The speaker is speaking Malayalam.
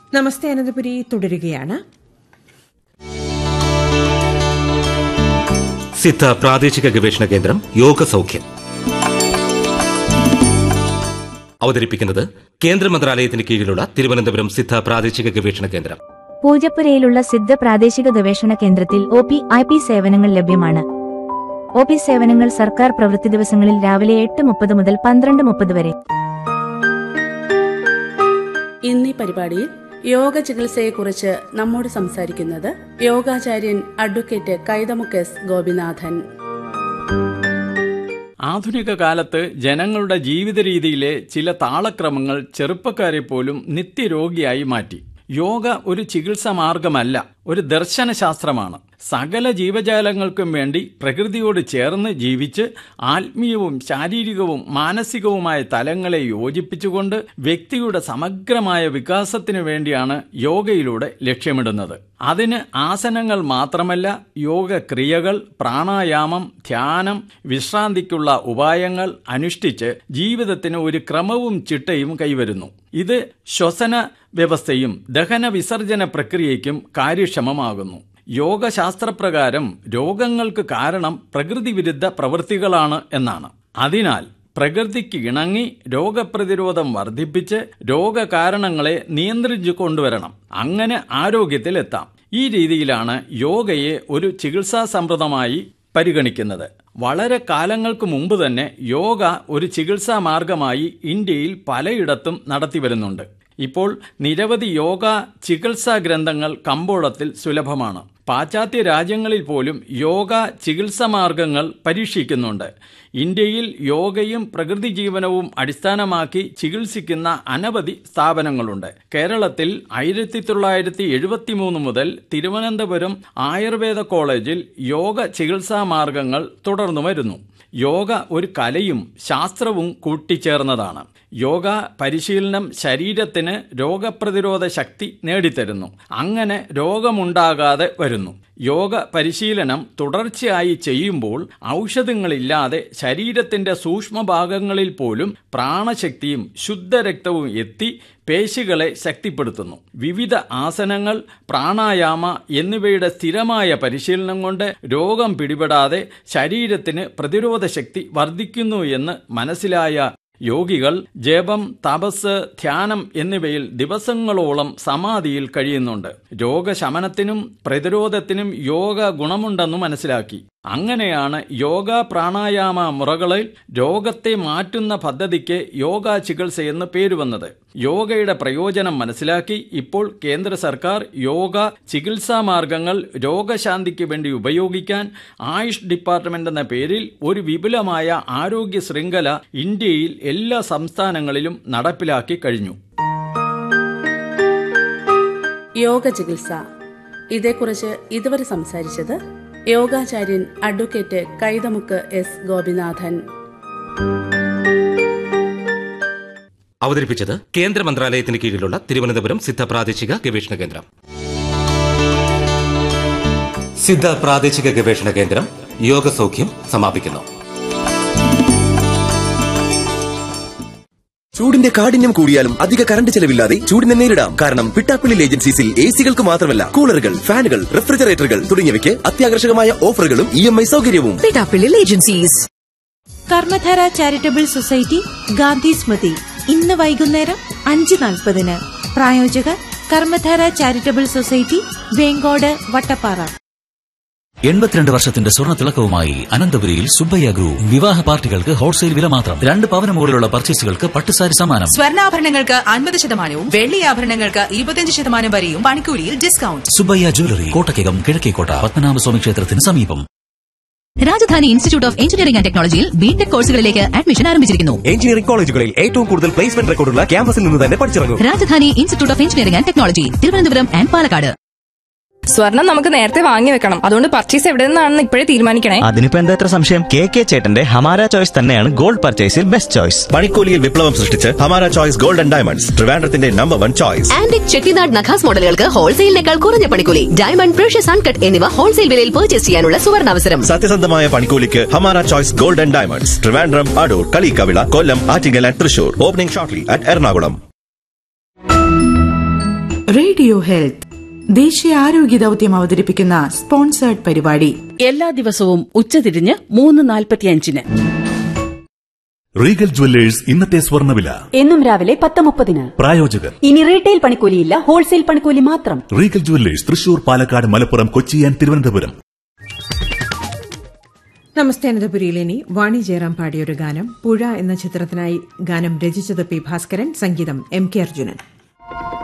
നമസ്തേ അനന്തപുരി തുടരുകയാണ് സിദ്ധ പ്രാദേശിക ഗവേഷണ കേന്ദ്രം യോഗ സൗഖ്യം അവതരിപ്പിക്കുന്നത് കേന്ദ്ര മന്ത്രാലയത്തിന് കീഴിലുള്ള തിരുവനന്തപുരം സിദ്ധ പ്രാദേശിക ഗവേഷണ കേന്ദ്രം പൂജപ്പുരയിലുള്ള സിദ്ധ പ്രാദേശിക ഗവേഷണ കേന്ദ്രത്തിൽ ഒ പി ഐ പി സേവനങ്ങൾ ലഭ്യമാണ് ഒ പി സേവനങ്ങൾ സർക്കാർ പ്രവൃത്തി ദിവസങ്ങളിൽ രാവിലെ എട്ട് മുപ്പത് മുതൽ പന്ത്രണ്ട് മുപ്പത് വരെ ഇന്നീ പരിപാടിയിൽ യോഗ ചികിത്സയെക്കുറിച്ച് നമ്മോട് സംസാരിക്കുന്നത് യോഗാചാര്യൻ അഡ്വക്കേറ്റ് കൈതമുക്ക് എസ് ഗോപിനാഥൻ ആധുനിക കാലത്ത് ജനങ്ങളുടെ ജീവിത രീതിയിലെ ചില താളക്രമങ്ങൾ ചെറുപ്പക്കാരെ പോലും നിത്യരോഗിയായി മാറ്റി യോഗ ഒരു ചികിത്സാ മാർഗമല്ല ഒരു ദർശനശാസ്ത്രമാണ് സകല ജീവജാലങ്ങൾക്കും വേണ്ടി പ്രകൃതിയോട് ചേർന്ന് ജീവിച്ച് ആത്മീയവും ശാരീരികവും മാനസികവുമായ തലങ്ങളെ യോജിപ്പിച്ചുകൊണ്ട് വ്യക്തിയുടെ സമഗ്രമായ വികാസത്തിനു വേണ്ടിയാണ് യോഗയിലൂടെ ലക്ഷ്യമിടുന്നത് അതിന് ആസനങ്ങൾ മാത്രമല്ല യോഗക്രിയകൾ പ്രാണായാമം ധ്യാനം വിശ്രാന്തിക്കുള്ള ഉപായങ്ങൾ അനുഷ്ഠിച്ച് ജീവിതത്തിന് ഒരു ക്രമവും ചിട്ടയും കൈവരുന്നു ഇത് ശ്വസന വ്യവസ്ഥയും ദഹന വിസർജന പ്രക്രിയയ്ക്കും കാര്യക്ഷമമാകുന്നു യോഗശാസ്ത്രപ്രകാരം രോഗങ്ങൾക്ക് കാരണം പ്രകൃതി വിരുദ്ധ പ്രവൃത്തികളാണ് എന്നാണ് അതിനാൽ പ്രകൃതിക്ക് ഇണങ്ങി രോഗപ്രതിരോധം വർദ്ധിപ്പിച്ച് രോഗകാരണങ്ങളെ നിയന്ത്രിച്ചു കൊണ്ടുവരണം അങ്ങനെ ആരോഗ്യത്തിലെത്താം ഈ രീതിയിലാണ് യോഗയെ ഒരു ചികിത്സാ സമ്പ്രദമായി പരിഗണിക്കുന്നത് വളരെ കാലങ്ങൾക്ക് മുമ്പ് തന്നെ യോഗ ഒരു ചികിത്സാ മാർഗമായി ഇന്ത്യയിൽ പലയിടത്തും നടത്തിവരുന്നുണ്ട് ഇപ്പോൾ നിരവധി യോഗ ചികിത്സാ ഗ്രന്ഥങ്ങൾ കമ്പോളത്തിൽ സുലഭമാണ് പാശ്ചാത്യ രാജ്യങ്ങളിൽ പോലും യോഗ ചികിത്സാ മാർഗങ്ങൾ പരീക്ഷിക്കുന്നുണ്ട് ഇന്ത്യയിൽ യോഗയും പ്രകൃതി ജീവനവും അടിസ്ഥാനമാക്കി ചികിത്സിക്കുന്ന അനവധി സ്ഥാപനങ്ങളുണ്ട് കേരളത്തിൽ ആയിരത്തി തൊള്ളായിരത്തി എഴുപത്തി മൂന്ന് മുതൽ തിരുവനന്തപുരം ആയുർവേദ കോളേജിൽ യോഗ ചികിത്സാ മാർഗങ്ങൾ തുടർന്നു വരുന്നു യോഗ ഒരു കലയും ശാസ്ത്രവും കൂട്ടിച്ചേർന്നതാണ് യോഗ പരിശീലനം ശരീരത്തിന് രോഗപ്രതിരോധ ശക്തി നേടിത്തരുന്നു അങ്ങനെ രോഗമുണ്ടാകാതെ വരുന്നു യോഗ പരിശീലനം തുടർച്ചയായി ചെയ്യുമ്പോൾ ഔഷധങ്ങളില്ലാതെ ശരീരത്തിന്റെ സൂക്ഷ്മഭാഗങ്ങളിൽ പോലും പ്രാണശക്തിയും ശുദ്ധരക്തവും എത്തി പേശികളെ ശക്തിപ്പെടുത്തുന്നു വിവിധ ആസനങ്ങൾ പ്രാണായാമ എന്നിവയുടെ സ്ഥിരമായ പരിശീലനം കൊണ്ട് രോഗം പിടിപെടാതെ ശരീരത്തിന് പ്രതിരോധ ശക്തി വർദ്ധിക്കുന്നു എന്ന് മനസ്സിലായ യോഗികൾ ജപം തപസ് ധ്യാനം എന്നിവയിൽ ദിവസങ്ങളോളം സമാധിയിൽ കഴിയുന്നുണ്ട് രോഗശമനത്തിനും പ്രതിരോധത്തിനും യോഗ ഗുണമുണ്ടെന്ന് മനസ്സിലാക്കി അങ്ങനെയാണ് യോഗ പ്രാണായാമ മുറകളിൽ രോഗത്തെ മാറ്റുന്ന പദ്ധതിക്ക് യോഗ ചികിത്സ എന്ന് പേര് വന്നത് യോഗയുടെ പ്രയോജനം മനസ്സിലാക്കി ഇപ്പോൾ കേന്ദ്ര സർക്കാർ യോഗ ചികിത്സാ മാർഗങ്ങൾ രോഗശാന്തിക്ക് വേണ്ടി ഉപയോഗിക്കാൻ ആയുഷ് ഡിപ്പാർട്ട്മെന്റ് എന്ന പേരിൽ ഒരു വിപുലമായ ആരോഗ്യ ശൃംഖല ഇന്ത്യയിൽ എല്ലാ സംസ്ഥാനങ്ങളിലും നടപ്പിലാക്കി കഴിഞ്ഞു യോഗ ചികിത്സ ഇതേക്കുറിച്ച് ഇതുവരെ സംസാരിച്ചത് യോഗാചാര്യൻ അഡ്വക്കേറ്റ് കൈതമുക്ക് എസ് ഗോപിനാഥൻ അവതരിപ്പിച്ചത് കേന്ദ്ര മന്ത്രാലയത്തിന് കീഴിലുള്ള തിരുവനന്തപുരം സിദ്ധ പ്രാദേശിക ഗവേഷണ കേന്ദ്രം സിദ്ധ പ്രാദേശിക ഗവേഷണ കേന്ദ്രം യോഗ സൗഖ്യം സമാപിക്കുന്നു ചൂടിന്റെ കാഠിന്യം കൂടിയാലും അധിക കറണ്ട് ചെലവില്ലാതെ ചൂടിനെ നേരിടാം കാരണം പിട്ടാപ്പിള്ളി ഏജൻസീസിൽ എ സികൾക്ക് മാത്രമല്ല കൂളറുകൾ ഫാനുകൾ റെഫ്രിജറേറ്ററുകൾ തുടങ്ങിയവയ്ക്ക് അത്യാകർഷകമായ ഓഫറുകളും ഇ എം ഐ സൗകര്യവും പിടാപ്പിള്ളിൽ agencies Karmadhara charitable society Gandhi Smriti ഇന്ന് വൈകുന്നേരം അഞ്ച് നാൽപ്പതിന് പ്രായോജകർ കർമ്മധാര ചാരിറ്റബിൾ സൊസൈറ്റി വേങ്കോട് വട്ടപ്പാറ എൺപത്തിരണ്ട് വർഷത്തിന്റെ സ്വർണ്ണ തിളക്കവുമായി അനന്തപുരിയിൽ സുബ്ബയ്യ ഗ്രൂപ്പ് വിവാഹ പാർട്ടികൾക്ക് ഹോൾസെയിൽ വില മാത്രം രണ്ട് പവന മുകളിലുള്ള പർച്ചേസുകൾക്ക് പട്ടുസാരി സമ്മാനം സ്വർണ്ണാഭരണങ്ങൾക്ക് അൻപത് ശതമാനവും വെള്ളി ആഭരണങ്ങൾക്ക് ഇരുപത്തിയഞ്ച് ശതമാനം വരെയും പണിക്കൂലിയിൽ ഡിസ്കൗണ്ട് സുബ്ബയ്യ ജ്വല്ലറി കോട്ടയ്ക്കകം കിഴക്കേക്കോട്ട പത്മനാഭസ്വാമി ക്ഷേത്രത്തിന് സമീപം Rajadhani institute of engineering and ടെക്നോളജിയിൽ ബിടെക് കോഴ്സുകളിലേക്ക് അഡ്മിഷൻ ആരംഭിച്ചിരിക്കുന്നു എഞ്ചിനീയറിംഗ് കോളേജുകളിൽ ഏറ്റവും കൂടുതൽ പ്ലേസ്മെന്റ് റെക്കോർഡുള്ള ക്യാമ്പസിൽ നിന്ന് തന്നെ പഠിച്ചിറങ്ങും Rajadhani institute of engineering and technology Thiruvananthapuram and Palakkad സ്വർണം നമുക്ക് നേരത്തെ വാങ്ങി വെക്കണം അതുകൊണ്ട് പർച്ചേസ് എവിടെ നിന്നാണെന്ന് ഇപ്പോഴേ തീരുമാനിക്കണേ അതിനിപ്പോ എന്താ എത്ര സംശയം കെ കെ ചേട്ടന്റെ ഹമാര ചോയ്സ് തന്നെയാണ് ഗോൾഡ് പർച്ചേസിൽ ബെസ്റ്റ് ചോയ്സ് പണിക്കൂലിയിൽ വിപ്ലവം സൃഷ്ടിച്ച് Hamara choice gold and diamonds ട്രിവാൻഡ്രത്തിന്റെ number one choice antique Chettinad നഖാസ് മോഡലുകൾക്ക് ഹോൾസെയിലിനേക്കാൾ കുറഞ്ഞ പണിക്കൂലി ഡയമണ്ട് പ്രഷ്യസ് അൺകട്ട് എന്നിവ ഹോൾസെയിൽ വിലയിൽ പർച്ചേസ് ചെയ്യാനുള്ള സുവർണ അവസരം സത്യസന്ധമായ പണിക്കൂലിക്ക് Hamara choice gold and diamonds Trivandrum Adoor Kaliyikkavila Kollam Attingal and Thrissur opening shortly at Ernakulam radio health ദേശീയ ആരോഗ്യ ദൌത്യം അവതരിപ്പിക്കുന്ന സ്പോൺസേർഡ് പരിപാടി എല്ലാ ദിവസവും ഉച്ചതിരിഞ്ഞ് മൂന്ന് നാൽപ്പത്തിയഞ്ചിന് റീഗൽ ജുവല്ലേഴ്സ് ഇന്നത്തെ സ്വർണ്ണവില എന്നും രാവിലെ പത്ത് മുപ്പതിന് പ്രായോജകർ ഇനി റീറ്റെയിൽ പണിക്കൂലിയില്ല ഹോൾസെയിൽ പണിക്കൂലി മാത്രം Regal jewellers Thrissur Palakkad Malappuram Kochi and Thiruvananthapuram നമസ്തേ അനന്തപുരിയിൽ ഇനി വാണി ജയറാം പാടിയൊരു ഗാനം പുഴ എന്ന ചിത്രത്തിനായി ഗാനം രചിച്ചത് പി ഭാസ്കരൻ സംഗീതം എം കെ അർജുനൻ